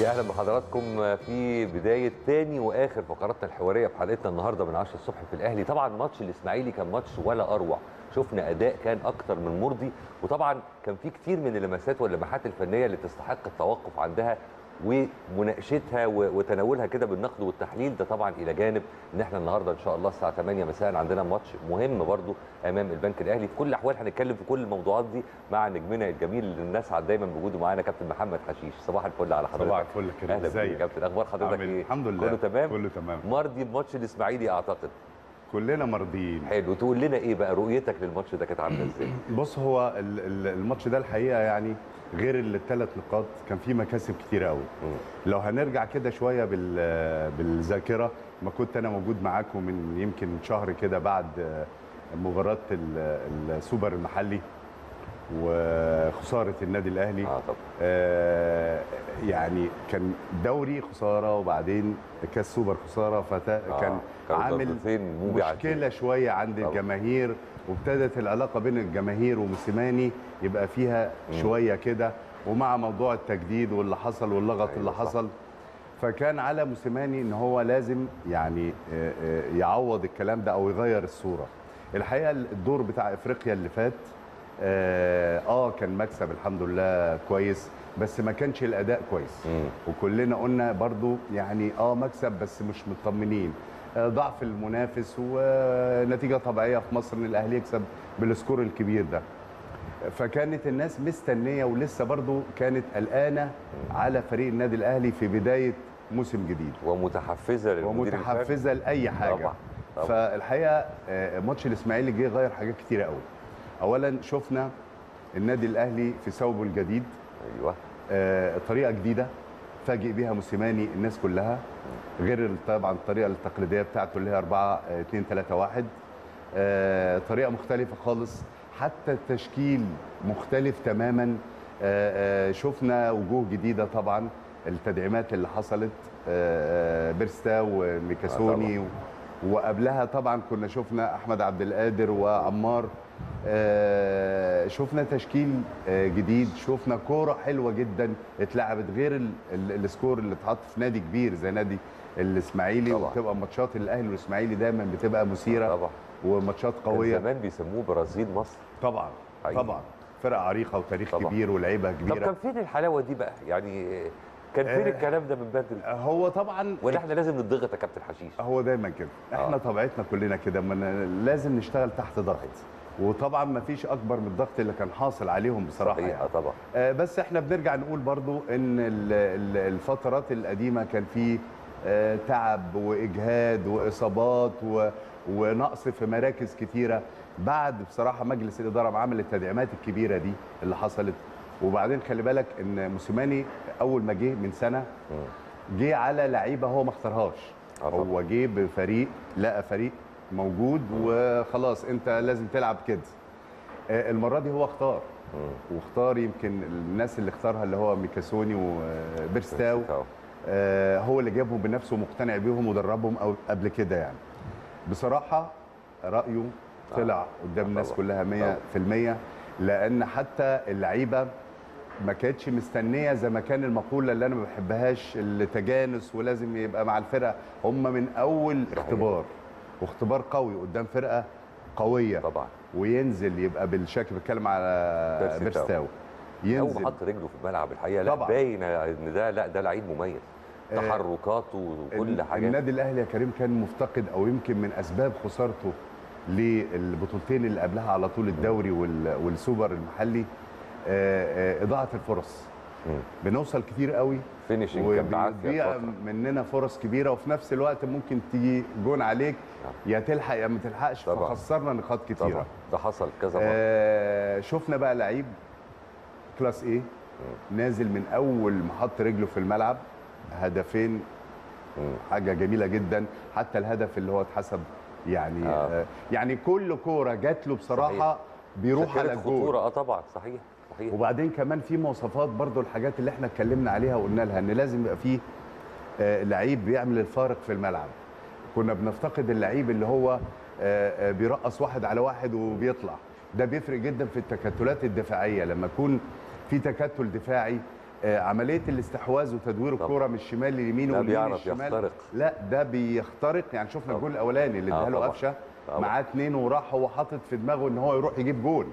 يا اهلا بحضراتكم في بدايه تاني واخر فقراتنا الحواريه في حلقتنا النهارده من 10 الصبح في الاهلي طبعا ماتش الاسماعيلي كان ماتش ولا اروع شفنا اداء كان اكتر من مرضي وطبعا كان في كتير من اللمسات واللمحات الفنيه اللي تستحق التوقف عندها ومناقشتها و- وتناولها كده بالنقد والتحليل ده طبعا الى جانب ان احنا النهارده ان شاء الله الساعه 8 مساء عندنا ماتش مهم برضو امام البنك الاهلي في كل الاحوال هنتكلم في كل الموضوعات دي مع نجمنا الجميل اللي الناس عاد دايما بوجوده معانا كابتن محمد حشيش صباح الفل على حضرتك صباح الفل يا كريم اهلا بيك يا ازيك كابتن اخبار حضرتك عامل- ايه الحمد لله كله تمام كله تمام مرضي بماتش الاسماعيلي اعتقد كلنا مرضيين حلو تقول لنا ايه بقى رؤيتك للماتش ده كانت عامله ازاي بص هو ال- ال- الماتش ده الحقيقه يعني غير الثلاث نقاط كان فيه مكاسب كتيره قوي لو هنرجع كده شويه بال- بالذاكره ما كنت انا موجود معاكم من يمكن شهر كده بعد مباراه ال- السوبر المحلي وخساره النادي الاهلي اه طب آه، يعني كان دوري خساره وبعدين كاس سوبر خساره فكان كانوا عامل ضربتين موجعتين. مشكله شويه عند طبعا. الجماهير وابتدت العلاقه بين الجماهير وموسيماني يبقى فيها شويه كده ومع موضوع التجديد واللي حصل واللغط أيوة اللي صح. حصل فكان على موسيماني ان هو لازم يعني آه، آه، يعوض الكلام ده او يغير الصوره الحقيقه الدور بتاع افريقيا اللي فات اه آه، كان مكسب الحمد لله كويس بس ما كانش الاداء كويس مم. وكلنا قلنا برضو يعني اه مكسب بس مش مطمنين آه ضعف المنافس ونتيجه طبيعيه في مصر ان الاهلي يكسب بالسكور الكبير ده فكانت الناس مستنيه ولسه برضو كانت قلقانه على فريق النادي الاهلي في بدايه موسم جديد ومتحفزه للمدير الفني. ومتحفزه لاي حاجه طبعا طبعا فالحقيقه آه، ماتش الاسماعيلي جه غير حاجات كتيره قوي اولا شفنا النادي الاهلي في ثوبه الجديد ايوه آه، طريقه جديده فاجئ بيها موسيماني الناس كلها غير ال- طبعا الطريقه التقليديه بتاعته اللي هي 4 2 3 1 آه، طريقه مختلفه خالص حتى التشكيل مختلف تماما آه، آه، شفنا وجوه جديده طبعا التدعيمات اللي حصلت آه، آه، بيرستا وميكاسوني و- وقبلها طبعا كنا شفنا احمد عبد القادر وعمار آه، شفنا تشكيل آه، جديد شفنا كوره حلوه جدا اتلعبت غير ال- ال- السكور اللي اتحط في نادي كبير زي نادي الاسماعيلي طبعا. وبتبقى ماتشات الاهلي والاسماعيلي دايما بتبقى مثيره طبعا وماتشات كان قويه زمان بيسموه برازيل مصر طبعا حقيقي. طبعا فرقه عريقه وتاريخ طبعا. كبير ولعيبه طب كبيره كان فين الحلاوه دي بقى يعني كان فين آه. الكلام ده من بدري هو طبعا ولا احنا لازم نضغط يا كابتن حشيش هو دايما كده احنا آه. طبيعتنا كلنا كده من لازم نشتغل تحت ضغط وطبعا ما فيش اكبر من الضغط اللي كان حاصل عليهم بصراحه صحيح يعني. آه طبعا آه، بس احنا بنرجع نقول برضو ان ال- ال- الفترات القديمه كان في آه، تعب واجهاد واصابات و- ونقص في مراكز كتيره بعد بصراحه مجلس الاداره ما عمل التدعيمات الكبيره دي اللي حصلت وبعدين خلي بالك ان موسيماني اول ما جه من سنه مم. جه على لعيبه هو ما اختارهاش آه طبعا. هو جه بفريق لقى فريق موجود وخلاص انت لازم تلعب كده آه، المره دي هو اختار مم. واختار يمكن الناس اللي اختارها اللي هو ميكاسوني وبيرستاو بيرستاو. آه، هو اللي جابهم بنفسه ومقتنع بيهم ودربهم أو قبل كده يعني بصراحه رايه طلع قدام الناس طبعا. كلها طبعا. 100% لان حتى اللعيبه ما كانتش مستنيه زي ما كان المقوله اللي انا ما بحبهاش التجانس ولازم يبقى مع الفرقه هم من اول صحيح. اختبار واختبار قوي قدام فرقه قويه طبعا وينزل يبقى بالشكل بتكلم على بيرستاو. بيرستاو اول ينزل ما حط رجله في الملعب الحقيقه لا طبعا. باين ان ده لا ده لعيب مميز آه، تحركاته وكل ال- حاجه النادي الاهلي يا كريم كان مفتقد او يمكن من اسباب خسارته للبطولتين اللي قبلها على طول الدوري وال- والسوبر المحلي آه، آه، اضاعه الفرص مم. بنوصل كتير قوي فينيشنج كان بعافيه وبيضيع فترة. مننا فرص كبيره وفي نفس الوقت ممكن تيجي جون عليك يا تلحق يا ما تلحقش طبعا. فخسرنا نقاط كتيره طبعا ده حصل كذا مره آه شفنا بقى لعيب كلاس ايه نازل من اول ما حط رجله في الملعب هدفين مم. حاجه جميله جدا حتى الهدف اللي هو اتحسب يعني آه. آه. يعني كل كوره جات له بصراحه صحيح. بيروح شكلت على الجول خطوره اه طبعا صحيح صحيح وبعدين كمان في مواصفات برضو الحاجات اللي احنا اتكلمنا عليها وقلنا لها ان لازم يبقى فيه آه، لعيب بيعمل الفارق في الملعب كنا بنفتقد اللعيب اللي هو آه، آه، بيرقص واحد على واحد وبيطلع ده بيفرق جدا في التكتلات الدفاعيه لما يكون في تكتل دفاعي آه، عمليه الاستحواذ وتدوير طبعا. الكره من الشمال لليمين ده واليمين بيعرف للشمال يخترق. لا ده بيخترق يعني شفنا طبعا. الجول الاولاني اللي آه، اداها له طبعا. قفشه طبعا. معاه اتنين وراح هو حاطط في دماغه ان هو يروح يجيب جول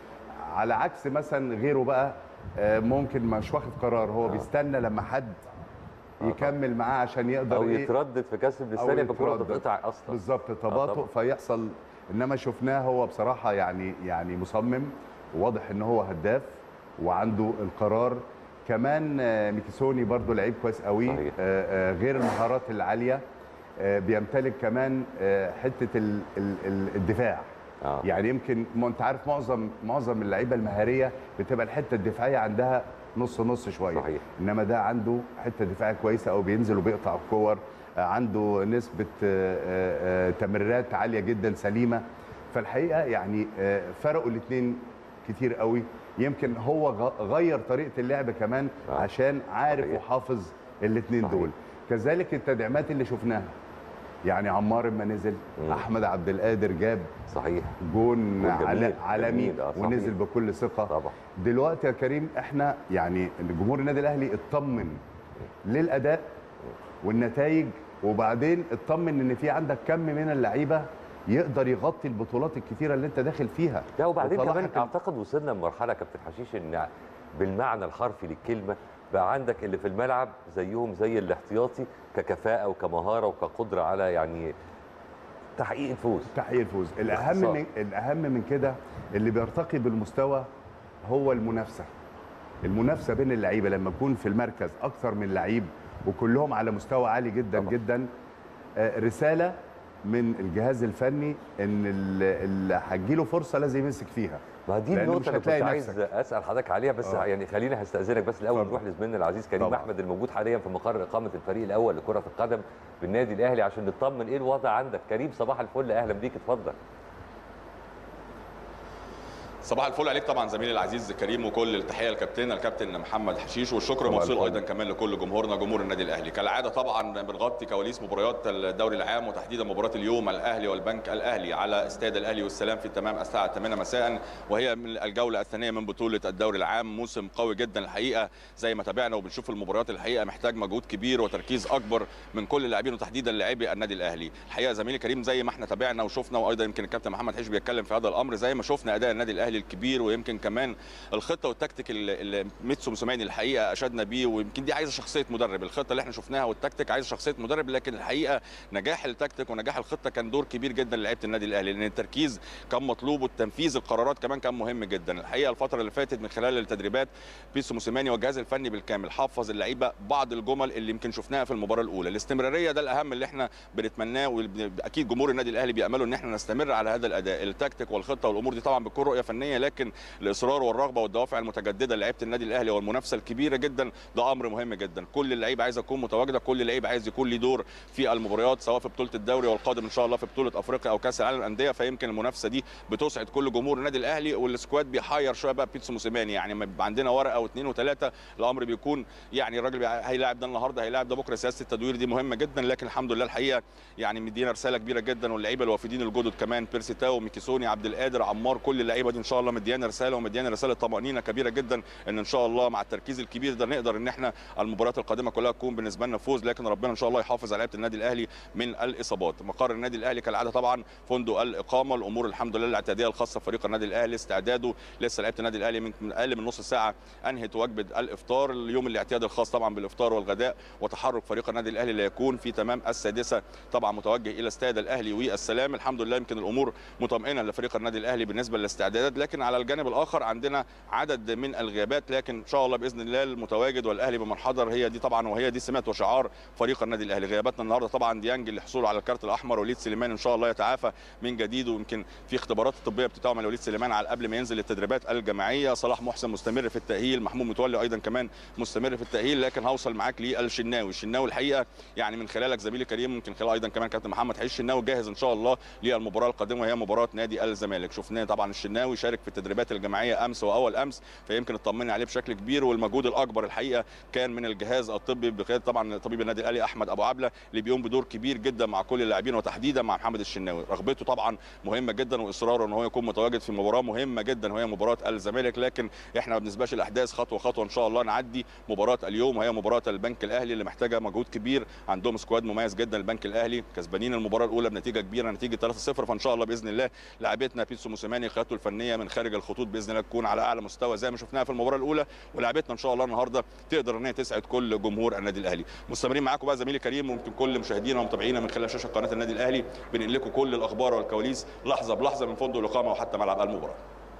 على عكس مثلا غيره بقى آه، ممكن مش واخد قرار هو بيستنى لما حد آه، يكمل معاه عشان يقدر او إيه يتردد في كسب أو الثانيه فالكره يتردد. تتقطع اصلا بالظبط آه، تباطؤ طبعا. فيحصل انما شفناه هو بصراحه يعني يعني مصمم واضح ان هو هداف وعنده القرار كمان آه، ميكيسوني برضو لعيب كويس قوي صحيح. آه، آه، غير المهارات العاليه آه، بيمتلك كمان آه، حته ال- ال- ال- الدفاع آه. يعني يمكن ما انت عارف معظم معظم اللعيبه المهاريه بتبقى الحته الدفاعيه عندها نص نص شويه صحيح. انما ده عنده حته دفاعيه كويسه او بينزل وبيقطع الكور آه، عنده نسبه آه، آه، آه، تمريرات عاليه جدا سليمه فالحقيقه يعني آه، فرقوا الاثنين كتير قوي يمكن هو غ- غير طريقه اللعب كمان آه. عشان عارف صحيح. وحافظ الاثنين صحيح. دول كذلك التدعيمات اللي شفناها يعني عمار اما نزل مم. احمد عبد القادر جاب صحيح جون جول علا- جميل، عالمي جميل، آه، صحيح. ونزل بكل ثقه طبعا دلوقتي يا كريم احنا يعني جمهور النادي الاهلي اطمن للاداء والنتائج وبعدين اطمن ان في عندك كم من اللعيبه يقدر يغطي البطولات الكتيره اللي انت داخل فيها لا وبعدين وطلعت كمان ال- اعتقد وصلنا لمرحله كابتن حشيش ان بالمعنى الحرفي للكلمه بقى عندك اللي في الملعب زيهم زي الاحتياطي ككفاءه وكمهاره وكقدره على يعني تحقيق الفوز تحقيق الفوز الاهم باختصار. من الاهم من كده اللي بيرتقي بالمستوى هو المنافسه المنافسه بين اللعيبه لما يكون في المركز اكثر من لعيب وكلهم على مستوى عالي جدا طبعا. طبعا. جدا آه، رساله من الجهاز الفني ان اللي اللي هتجيله فرصه لازم يمسك فيها ما دي لأن النقطة مش اللي كنت هتلاقي عايز نفسك. اسال حضرتك عليها بس آه. يعني خليني هستاذنك بس الاول اتفضل. نروح لزميلنا العزيز كريم طبعا. احمد الموجود حاليا في مقر اقامه الفريق الاول لكره القدم بالنادي الاهلي عشان نطمن ايه الوضع عندك كريم صباح الفل اهلا بيك اتفضل صباح الفل عليك طبعا زميلي العزيز كريم وكل التحيه لكابتننا الكابتن محمد حشيش والشكر صباح موصول الفل. ايضا كمان لكل جمهورنا جمهور النادي الاهلي كالعاده طبعا بنغطي كواليس مباريات الدوري العام وتحديدا مباراه اليوم الاهلي والبنك الاهلي على استاد الاهلي والسلام في تمام الساعه 8 مساء وهي من الجوله الثانيه من بطوله الدوري العام موسم قوي جدا الحقيقه زي ما تابعنا وبنشوف المباريات الحقيقه محتاج مجهود كبير وتركيز اكبر من كل اللاعبين وتحديدا لاعبي النادي الاهلي الحقيقه زميلي كريم زي ما احنا تابعنا وشفنا وايضا يمكن الكابتن محمد حش بيتكلم في هذا الامر زي ما شفنا اداء النادي الاهلي الكبير ويمكن كمان الخطه والتكتيك اللي اللي ميتسو موسيماني الحقيقه اشدنا بيه ويمكن دي عايزه شخصيه مدرب الخطه اللي احنا شفناها والتكتيك عايزه شخصيه مدرب لكن الحقيقه نجاح التكتيك ونجاح الخطه كان دور كبير جدا لعيبه النادي الاهلي لان التركيز كان مطلوب والتنفيذ القرارات كمان كان مهم جدا الحقيقه الفتره اللي فاتت من خلال التدريبات بيسو موسيماني والجهاز الفني بالكامل حفظ اللعيبه بعض الجمل اللي يمكن شفناها في المباراه الاولى الاستمراريه ده الاهم اللي احنا بنتمناه واكيد جمهور النادي الاهلي بياملوا ان احنا نستمر على هذا الاداء التكتيك والخطه والامور دي طبعا بتكون رؤيه فنيه لكن الاصرار والرغبه والدوافع المتجدده لعيبه النادي الاهلي والمنافسه الكبيره جدا ده امر مهم جدا كل اللعيبه عايزه تكون متواجده كل لعيب عايز يكون له دور في المباريات سواء في بطوله الدوري والقادم ان شاء الله في بطوله افريقيا او كاس العالم للانديه فيمكن المنافسه دي بتسعد كل جمهور النادي الاهلي والسكواد بيحير شويه بقى بيتسو موسيماني يعني لما بيبقى عندنا ورقه واثنين وثلاثه الامر بيكون يعني الراجل بي- هيلاعب ده النهارده هيلاعب ده بكره سياسه التدوير دي مهمه جدا لكن الحمد لله الحقيقه يعني مدينا رساله كبيره جدا واللعيبه الوافدين الجدد كمان بيرسي تاو ميكيسوني عبد القادر عمار كل اللعيبه دي ان شاء الله مديانا رساله ومديانا رساله طمانينه كبيره جدا ان ان شاء الله مع التركيز الكبير ده نقدر ان احنا المباريات القادمه كلها تكون بالنسبه لنا فوز لكن ربنا ان شاء الله يحافظ على لعيبه النادي الاهلي من الاصابات مقر النادي الاهلي كالعاده طبعا فندق الاقامه الامور الحمد لله الاعتياديه الخاصه بفريق النادي الاهلي استعداده لسه لعيبه النادي الاهلي من من اقل من نص ساعه انهت وجبه الافطار اليوم الاعتيادي الخاص طبعا بالافطار والغداء وتحرك فريق النادي الاهلي ليكون في تمام السادسه طبعا متوجه الى استاد الاهلي والسلام الحمد لله يمكن الامور مطمئنه لفريق النادي الاهلي بالنسبه للاستعدادات لكن على الجانب الاخر عندنا عدد من الغيابات لكن ان شاء الله باذن الله المتواجد والاهلي بمن حضر هي دي طبعا وهي دي سمات وشعار فريق النادي الاهلي غياباتنا النهارده طبعا ديانج للحصول على الكارت الاحمر وليد سليمان ان شاء الله يتعافى من جديد ويمكن في اختبارات الطبيه بتتعمل وليد سليمان على قبل ما ينزل التدريبات الجماعيه صلاح محسن مستمر في التاهيل محمود متولي ايضا كمان مستمر في التاهيل لكن هوصل معاك للشناوي الشناوي الحقيقه يعني من خلالك زميلي كريم ممكن خلال ايضا كمان كابتن محمد حيش الشناوي جاهز ان شاء الله للمباراه القادمه وهي مباراه نادي الزمالك شفناه طبعا الشناوي شارك شارك في التدريبات الجماعيه امس واول امس فيمكن اطمنا عليه بشكل كبير والمجهود الاكبر الحقيقه كان من الجهاز الطبي بقياده طبعا طبيب النادي الاهلي احمد ابو عبله اللي بيقوم بدور كبير جدا مع كل اللاعبين وتحديدا مع محمد الشناوي رغبته طبعا مهمه جدا واصراره ان هو يكون متواجد في مباراه مهمه جدا وهي مباراه الزمالك لكن احنا ما بنسبقش الاحداث خطوه خطوه ان شاء الله نعدي مباراه اليوم وهي مباراه البنك الاهلي اللي محتاجه مجهود كبير عندهم سكواد مميز جدا البنك الاهلي كسبانين المباراه الاولى بنتيجه كبيره نتيجه 3-0 فان شاء الله باذن الله لاعبتنا بيتسو موسيماني قيادته الفنيه من خارج الخطوط باذن الله تكون على اعلى مستوى زي ما شفناها في المباراه الاولى ولاعبتنا ان شاء الله النهارده تقدر ان هي تسعد كل جمهور النادي الاهلي مستمرين معاكم بقى زميلي كريم وممكن كل مشاهدينا ومتابعينا من خلال شاشه قناه النادي الاهلي بننقل لكم كل الاخبار والكواليس لحظه بلحظه من فندق الاقامه وحتى ملعب المباراه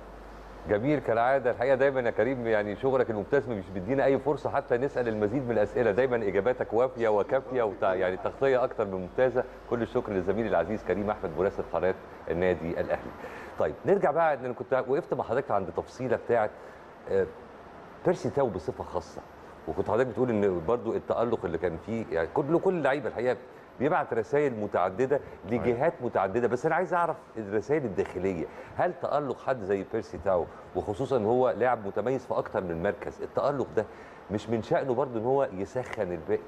جميل كالعاده الحقيقه دايما يا كريم يعني شغلك الممتاز مش بيدينا اي فرصه حتى نسال المزيد من الاسئله دايما اجاباتك وافيه وكافيه وتع... يعني تغطيه اكتر من ممتازه كل الشكر لزميلي العزيز كريم احمد مراسل قناه النادي الاهلي طيب نرجع بقى ان انا كنت وقفت مع حضرتك عند تفصيله بتاعه آه، بيرسي تاو بصفه خاصه وكنت حضرتك بتقول ان برضو التالق اللي كان فيه يعني كل كل اللعيبه الحقيقه بيبعت رسائل متعدده لجهات متعدده بس انا عايز اعرف الرسائل الداخليه هل تالق حد زي بيرسي تاو وخصوصا ان هو لاعب متميز في اكتر من مركز التالق ده مش من شانه برضو ان هو يسخن الباقي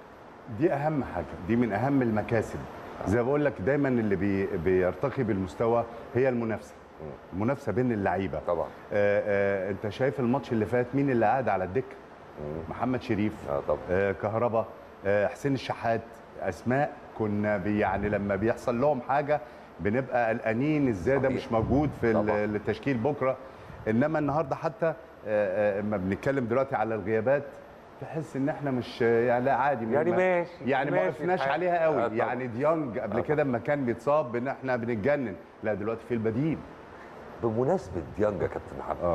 دي اهم حاجه دي من اهم المكاسب زي ما بقول لك دايما اللي بي بيرتقي بالمستوى هي المنافسه المنافسه بين اللعيبه طبعا آه آه انت شايف الماتش اللي فات مين اللي قاعد على الدكه محمد شريف اه طبعا آه كهربا آه حسين الشحات اسماء كنا بي يعني لما بيحصل لهم حاجه بنبقى قلقانين ازاي ده صحيح. مش موجود في ال- طبعا. التشكيل بكره انما النهارده حتى آه، آه، اما بنتكلم دلوقتي على الغيابات تحس ان احنا مش يعني لا عادي يعني ما- ماشي يعني ما ماشي وقفناش الحال. عليها آه قوي طبعا. يعني ديانج قبل آه كده لما كان بيتصاب ان احنا بنتجنن لا دلوقتي في البديل بمناسبه ديانج يا كابتن محمد اه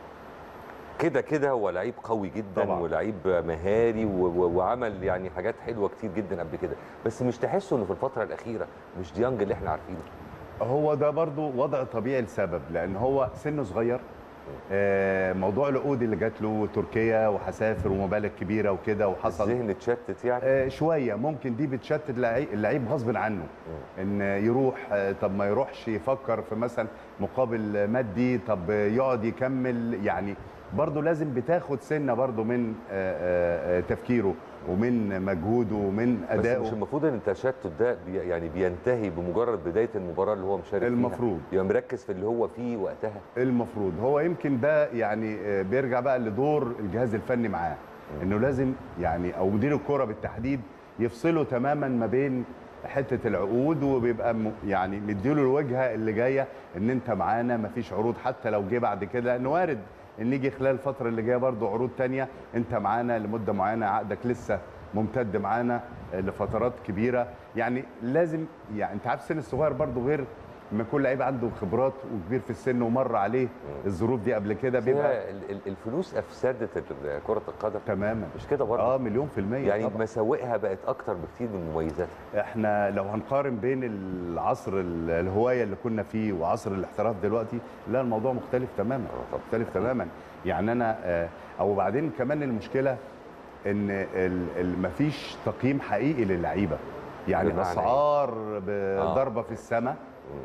كده كده هو لعيب قوي جدا طبعا. ولعيب مهاري و- و- وعمل يعني حاجات حلوه كتير جدا قبل كده بس مش تحسوا انه في الفتره الاخيره مش ديانج اللي احنا عارفينه هو ده برضو وضع طبيعي لسبب لان هو سنه صغير آه، موضوع العقود اللي جات له تركيا وهسافر ومبالغ كبيره وكده وحصل الذهن اتشتت يعني آه، شويه ممكن دي بتشتت اللعيب اللعيب غصب عنه ان يروح آه، طب ما يروحش يفكر في مثلا مقابل مادي طب يقعد يكمل يعني برضه لازم بتاخد سنه برضه من آه، آه، آه، تفكيره ومن مجهوده ومن بس مش ادائه المفروض ان التشتت ده بي يعني بينتهي بمجرد بدايه المباراه اللي هو مشارك فيها المفروض. يبقى مركز في اللي هو فيه وقتها المفروض هو يمكن ده يعني آه، بيرجع بقى لدور الجهاز الفني معاه انه لازم يعني او مدير الكره بالتحديد يفصلوا تماما ما بين حته العقود وبيبقى م- يعني مديله الوجهه اللي جايه ان انت معانا مفيش عروض حتى لو جه بعد كده لانه وارد ان يجي خلال الفتره اللي جايه برضه عروض تانية انت معانا لمده معينه عقدك لسه ممتد معانا آه، لفترات كبيره يعني لازم يعني انت عارف السن الصغير برضه غير لما يكون لعيب عنده خبرات وكبير في السن ومر عليه الظروف دي قبل كده بيبقى هي ال- ال- الفلوس افسدت ال- كره القدم تماما مش كده برضه اه مليون في المية يعني طبعا. مساوئها بقت اكتر بكتير من مميزاتها احنا لو هنقارن بين العصر ال- الهوايه اللي كنا فيه وعصر الاحتراف دلوقتي لا الموضوع مختلف تماما آه طبعا. مختلف تماما يعني انا آه، او بعدين كمان المشكله ان ال- ال- مفيش تقييم حقيقي للعيبه يعني بمعنى إيه؟ اسعار بضربه في السماء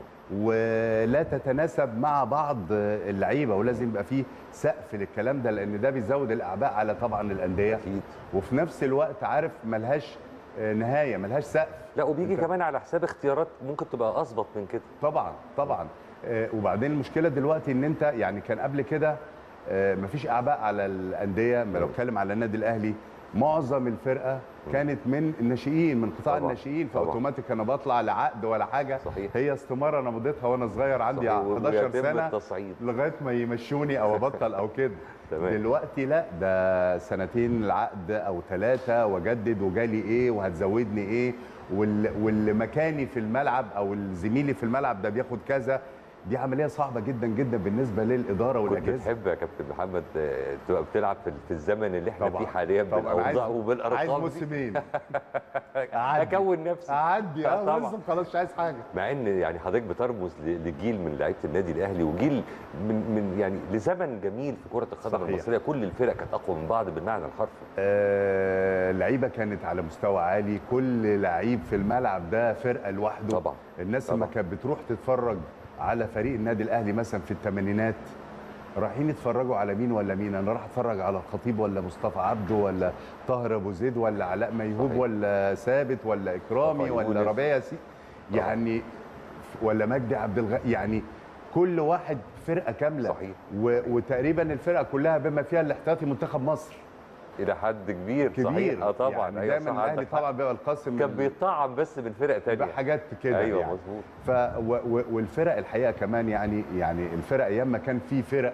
ولا تتناسب مع بعض اللعيبه ولازم يبقى فيه سقف للكلام ده لان ده بيزود الاعباء على طبعا الانديه اكيد وفي نفس الوقت عارف ملهاش آه، نهايه ملهاش سقف لا وبيجي أنت- كمان على حساب اختيارات ممكن تبقى اظبط من كده طبعا طبعا آه، وبعدين المشكله دلوقتي ان انت يعني كان قبل كده آه، مفيش اعباء على الانديه ما لو اتكلم على النادي الاهلي معظم الفرقه كانت من الناشئين من قطاع طبعاً، الناشئين طبعاً. فاوتوماتيك انا بطلع لعقد ولا حاجه صحيح. هي استماره انا مضيتها وانا صغير عندي صحيح، 11 ويتم سنه التصعيد. لغايه ما يمشوني او ابطل او كده تمام. دلوقتي لا ده سنتين العقد او ثلاثه واجدد وجالي ايه وهتزودني ايه وال- واللي مكاني في الملعب او زميلي في الملعب ده بياخد كذا دي عمليه صعبه جدا جدا بالنسبه للاداره كنت والاجهزه تحب يا كابتن محمد آه، تبقى بتلعب في في الزمن اللي احنا طبعاً. فيه حاليا طبعاً. بالاوضاع عايز- وبالارقام عايز دي. موسمين أعدي. اكون نفسي اعدي اه طبعاً. لازم خلاص مش عايز حاجه مع ان يعني حضرتك بترمز ل- لجيل من لعيبه النادي الاهلي وجيل من من يعني لزمن جميل في كره القدم صحيح. المصريه كل الفرق كانت اقوى من بعض بالمعنى الحرفي آه، اللعيبه كانت على مستوى عالي كل لعيب في الملعب ده فرقه لوحده طبعا. الناس طبعا. لما كانت بتروح تتفرج على فريق النادي الاهلي مثلا في الثمانينات رايحين يتفرجوا على مين ولا مين انا راح اتفرج على الخطيب ولا مصطفى عبده ولا طاهر ابو زيد ولا علاء ميهوب صحيح. ولا ثابت ولا اكرامي مصطفى ولا يونس. ربيع ياسين طبعا. يعني ولا مجدي عبد الغ... يعني كل واحد فرقه كامله صحيح. و... وتقريبا الفرقه كلها بما فيها الاحتياطي منتخب مصر الى حد كبير, كبير صحيح اه طبعا يعني أيوة دايما صح، الاهلي عندك حق. طبعا بيبقى القاسم كان بيطعم بس من فرق تانية بحاجات كده ايوه يعني. مظبوط ف و و والفرق الحقيقه كمان يعني يعني الفرق ايام ما كان في فرق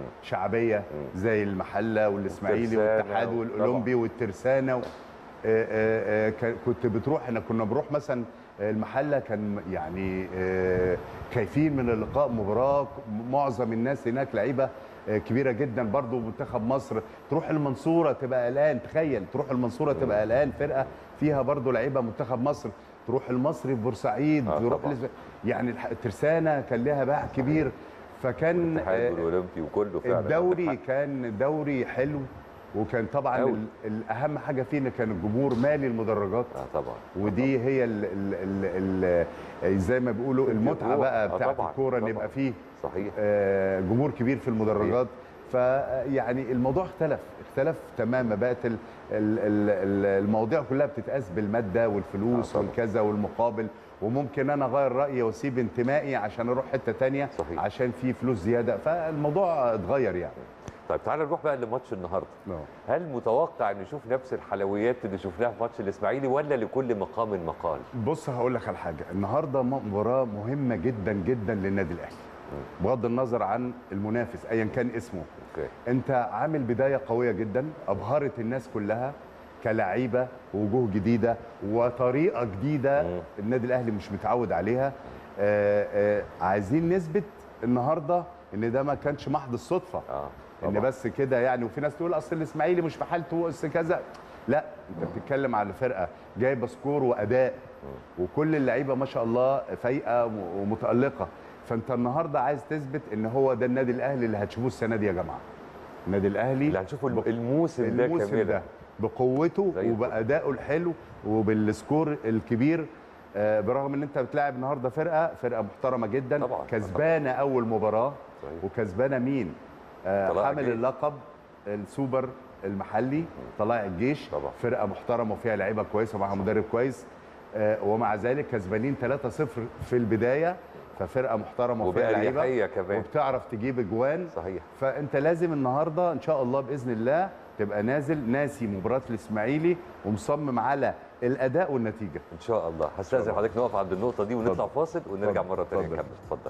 شعبيه زي المحله والاسماعيلي والترسانة والاتحاد و- والاولمبي والترسانه و... آه، آه، آه، كان- كنت بتروح احنا كنا بنروح مثلا المحله كان يعني آه، خايفين من اللقاء مباراه معظم الناس هناك لعيبه آه، كبيره جدا برضو منتخب مصر تروح المنصوره تبقى قلقان تخيل تروح المنصوره تبقى قلقان فرقه فيها برضو لعيبه منتخب مصر تروح المصري في بورسعيد آه، تروح طبعاً. لز- يعني الح- الترسانه كان لها باع كبير فكان الاتحاد آه، والاولمبي وكله فعلا الدوري عندك حق. كان دوري حلو وكان طبعا أوي. ال- الاهم حاجه فيه ان كان الجمهور مالي المدرجات اه طبعا ودي هي ال ال ال ال زي ما بيقولوا المتعه الروح. بقى آه، بتاعت طبعاً، الكوره ان طبعاً. يبقى فيه صحيح آه، جمهور كبير في المدرجات فيعني الموضوع اختلف اختلف تماما بقت ال- ال- ال- ال- المواضيع كلها بتتقاس بالماده والفلوس آه، طبعاً. والكذا والمقابل وممكن انا اغير رايي واسيب انتمائي عشان اروح حته تانية صحيح. عشان في فلوس زياده فالموضوع اتغير يعني طيب تعالى نروح بقى لماتش النهارده آه. هل متوقع ان نشوف نفس الحلويات اللي شفناها في ماتش الاسماعيلي ولا لكل مقام مقال بص هقول لك على حاجه النهارده مباراه مهمه جدا جدا للنادي الاهلي بغض النظر عن المنافس ايا كان اسمه اوكي انت عامل بدايه قويه جدا ابهرت الناس كلها كلعيبه ووجوه جديده وطريقه جديده مم. النادي الاهلي مش متعود عليها آآ آآ عايزين نثبت النهارده ان ده ما كانش محض الصدفه اه ان طبعاً. بس كده يعني وفي ناس تقول اصل الاسماعيلي مش في حالته بس كذا لا انت بتتكلم على فرقه جايبه سكور واداء وكل اللعيبه ما شاء الله فايقه ومتالقه فانت النهارده عايز تثبت ان هو ده النادي الاهلي اللي هتشوفوه السنه دي يا جماعه النادي الاهلي اللي هنشوفه الم- الموسم ده الموسم كاملا ده بقوته زي الفل. وبادائه الحلو وبالسكور الكبير آه، برغم ان انت بتلاعب النهارده فرقه فرقه محترمه جدا طبعاً. كسبانه اول مباراه صحيح. وكسبانه مين آه، طلائع حامل الجيش. اللقب السوبر المحلي طلائع الجيش طبعاً. فرقه محترمه وفيها لعيبه كويسه ومعها مدرب كويس آه، ومع ذلك كسبانين 3-0 في البدايه ففرقه محترمه وفيها لعيبه وبأريحية كمان وبتعرف تجيب اجوان صحيح فانت لازم النهارده ان شاء الله باذن الله تبقى نازل ناسي مباراه الاسماعيلي ومصمم على الاداء والنتيجه ان شاء الله هستاذن الله. حضرتك نقف عند النقطه دي ونطلع اتفضل. فاصل ونرجع اتفضل. مره ثانيه اتفضل. نكمل اتفضل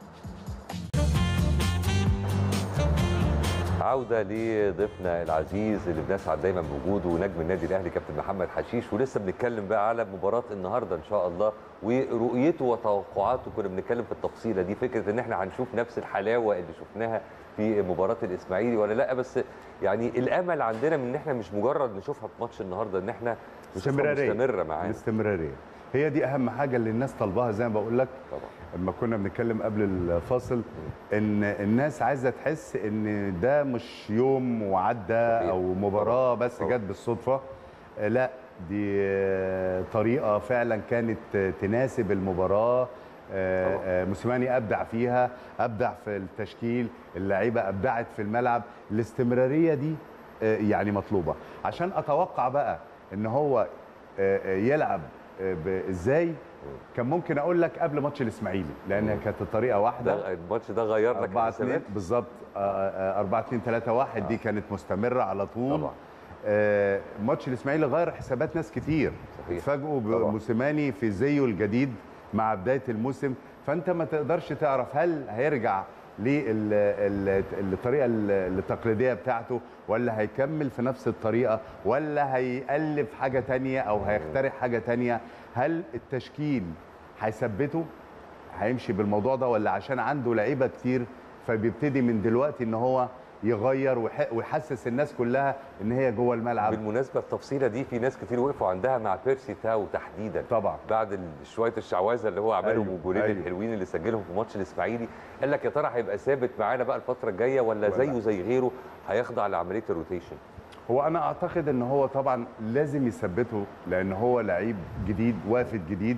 عودة لضيفنا العزيز اللي بنسعد دايما بوجوده ونجم النادي الاهلي كابتن محمد حشيش ولسه بنتكلم بقى على مباراة النهارده ان شاء الله ورؤيته وتوقعاته كنا بنتكلم في التفصيلة دي فكرة ان احنا هنشوف نفس الحلاوة اللي شفناها في مباراة الاسماعيلي ولا لا بس يعني الامل عندنا من ان احنا مش مجرد نشوفها في ماتش النهارده ان احنا نشوفها استمرارية. مستمرة معانا الاستمراريه هي دي اهم حاجه اللي الناس طالباها زي ما بقول لك طبعا لما كنا بنتكلم قبل الفاصل ان الناس عايزه تحس ان ده مش يوم وعدى صحيح. او مباراه بس طبعا. جت بالصدفه آه، لا دي آه، طريقه فعلا كانت آه، تناسب المباراه آه، طبعا. آه، موسيماني ابدع فيها ابدع في التشكيل اللعيبه ابدعت في الملعب الاستمراريه دي آه، يعني مطلوبه عشان اتوقع بقى ان هو آه، آه، يلعب آه، ب- ازاي كان ممكن اقول لك قبل ماتش الاسماعيلي لان كانت الطريقه واحده ده الماتش ده غير لك 4 2 الحسابات بالظبط 4 2 3 1 دي كانت مستمره على طول طبعا. آه، ماتش الاسماعيلي غير حسابات ناس كتير صحيح. اتفاجئوا طبعا. بموسيماني في زيه الجديد مع بدايه الموسم فانت ما تقدرش تعرف هل هيرجع للطريقه التقليديه بتاعته ولا هيكمل في نفس الطريقه ولا هيألف حاجه تانية او هيخترع حاجه تانية هل التشكيل هيثبته هيمشي بالموضوع ده ولا عشان عنده لعيبه كتير فبيبتدي من دلوقتي ان هو يغير ويح- ويحسس الناس كلها ان هي جوه الملعب بالمناسبه التفصيله دي في ناس كتير وقفوا عندها مع بيرسي تاو تحديدا طبعا بعد ال- شويه الشعوذه اللي هو عملهم أيوة، والجولين أيوة. الحلوين اللي سجلهم في ماتش الاسماعيلي قال لك يا ترى هيبقى ثابت معانا بقى الفتره الجايه ولا ولا. زيه زي غيره هيخضع لعمليه الروتيشن هو انا اعتقد ان هو طبعا لازم يثبته لان هو لعيب جديد وافد جديد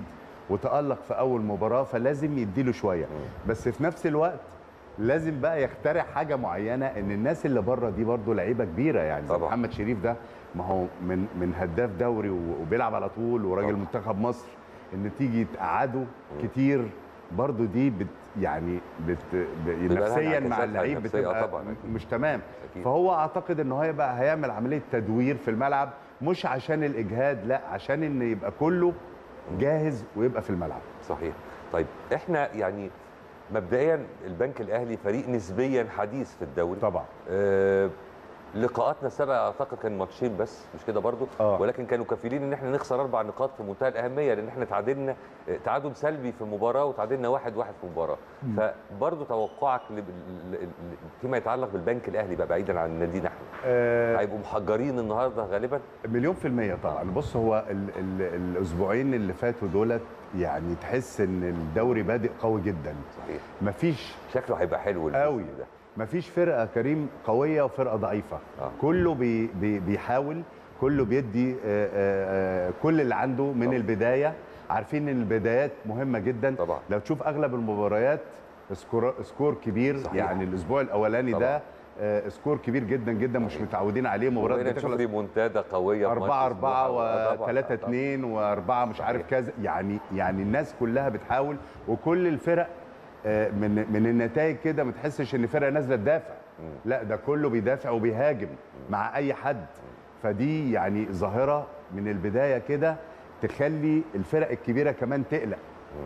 وتالق في اول مباراه فلازم يديله شويه بس في نفس الوقت لازم بقى يخترع حاجه معينه ان الناس اللي بره دي برضو لعيبه كبيره يعني زي طبعا. محمد شريف ده ما هو من من هداف دوري و- وبيلعب على طول وراجل طبعا. منتخب مصر ان تيجي تقعده كتير برضو دي بت يعني بت ب- بيبقى لها نفسيا انعكاسات مع على اللعيب النفسية، بتبقى طبعاً أكيد. مش تمام أكيد. فهو اعتقد ان هو هيبقى هيعمل عمليه تدوير في الملعب مش عشان الاجهاد لا عشان ان يبقى كله جاهز ويبقى في الملعب صحيح طيب احنا يعني مبدئيا البنك الاهلي فريق نسبيا حديث في الدوري طبعا آه لقاءاتنا السابقه اعتقد كان ماتشين بس مش كده برضو آه. ولكن كانوا كفيلين ان احنا نخسر اربع نقاط في منتهى الاهميه لان احنا تعادلنا آه، تعادل سلبي في مباراه وتعادلنا واحد واحد في مباراه فبرضو توقعك ل- ل- ل- فيما يتعلق بالبنك الاهلي بقى بعيدا عن نادينا احنا آه هيبقوا محجرين النهارده غالبا مليون في المية طبعا بص هو ال ال الأسبوعين اللي فاتوا دولت يعني تحس إن الدوري بادئ قوي جدا صحيح مفيش شكله هيبقى حلو الموسم قوي ده مفيش فرقة كريم قوية وفرقة ضعيفة آه. كله بي بي بيحاول كله بيدي آه، آه، آه، كل اللي عنده من طبعا. البداية عارفين إن البدايات مهمة جدا طبعا. لو تشوف أغلب المباريات سكور, سكور كبير صحيح. يعني الأسبوع الأولاني طبعا. ده آه، سكور كبير جدا جدا مش متعودين عليه مباريات وبقينا نشوف بتخلص ريمونتادا قويه في ماتش 4 4 سموحة. و طبعاً، 3 طبعاً. 2 و4 مش عارف صحيح. كذا يعني يعني الناس كلها بتحاول وكل الفرق آه، من من النتائج كده ما تحسش ان فرقه نازله تدافع لا ده كله بيدافع وبيهاجم مع اي حد فدي يعني ظاهره من البدايه كده تخلي الفرق الكبيره كمان تقلق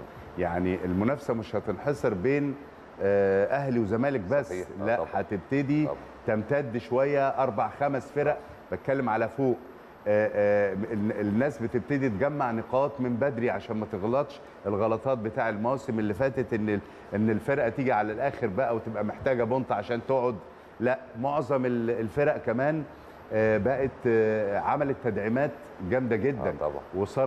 يعني المنافسه مش هتنحصر بين آه، اهلي وزمالك بس صحيح. آه، لا طبعاً. هتبتدي طبعاً. تمتد شويه اربع خمس فرق بتكلم على فوق آه، آه، ال- الناس بتبتدي تجمع نقاط من بدري عشان ما تغلطش الغلطات بتاع المواسم اللي فاتت ان ال- ان الفرقه تيجي على الاخر بقى وتبقى محتاجه بونت عشان تقعد لا معظم ال- الفرق كمان آه، بقت آه، عملت تدعيمات جامده جدا آه، طبعا.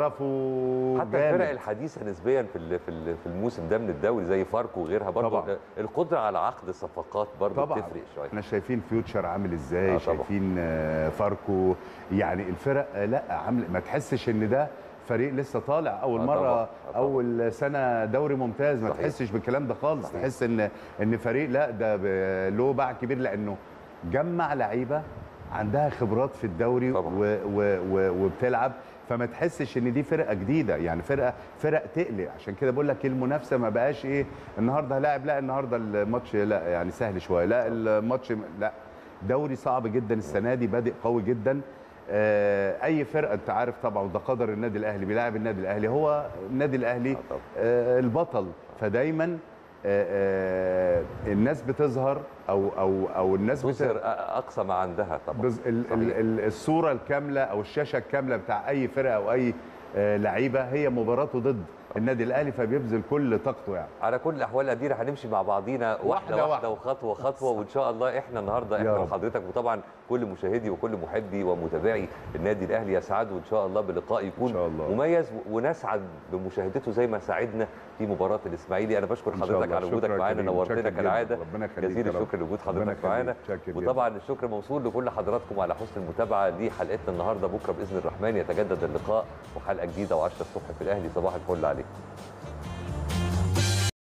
وصرفوا حتى جامد. الفرق الحديثه نسبيا في ال- في ال- في الموسم ده من الدوري زي فاركو وغيرها برضه طبعاً. القدره على عقد صفقات برضه طبعا بتفرق شويه احنا شايفين فيوتشر عامل ازاي آه، آه طبعاً. شايفين آه، فاركو يعني الفرق آه، لا عامل ما تحسش ان ده فريق لسه طالع اول آه، مره طبعاً. آه، طبعاً. اول سنه دوري ممتاز ما صحيح. تحسش بالكلام ده خالص صحيح. تحس ان ان فريق لا ده ب- له باع كبير لانه جمع لعيبه عندها خبرات في الدوري طبعاً. و و و وبتلعب فما تحسش ان دي فرقه جديده يعني فرقه فرق تقلق عشان كده بقول لك المنافسه ما بقاش ايه النهارده لاعب لا النهارده الماتش لا يعني سهل شويه لا الماتش لا دوري صعب جدا السنه دي بادئ قوي جدا آه، اي فرقه انت عارف طبعا وده قدر النادي الاهلي بيلاعب النادي الاهلي هو النادي الاهلي آه، طبعاً. آه، البطل فدايما آه، آه، الناس بتظهر او او او الناس بت- تظهر أ- اقصى ما عندها طبعا بز... ال... ال... صحيح. ال... الصوره الكامله او الشاشه الكامله بتاع اي فرقه او اي آه، لعيبه هي مباراته ضد النادي الاهلي فبيبذل كل طاقته يعني على كل الاحوال القديره هنمشي مع بعضينا واحده واحدة واحده, واحدة. وخطوه خطوه وان شاء الله احنا النهارده يا احنا رب. وحضرتك وطبعا كل مشاهدي وكل محبي ومتابعي النادي الاهلي يسعدوا ان شاء الله بلقاء يكون إن شاء الله. مميز و- ونسعد بمشاهدته زي ما ساعدنا في مباراه الاسماعيلي انا بشكر إن شاء حضرتك الله. على وجودك شكرا معانا كريم. نورتنا شكرا جداً. كالعاده ربنا يخليك جزيل يا رب. الشكر لوجود ربنا حضرتك يخليك. معانا شكرا جداً. وطبعا الشكر موصول لكل حضراتكم على حسن المتابعه لحلقتنا النهارده بكره باذن الرحمن يتجدد اللقاء وحلقه جديده و10 الصبح في الاهلي صباح الفل عليكم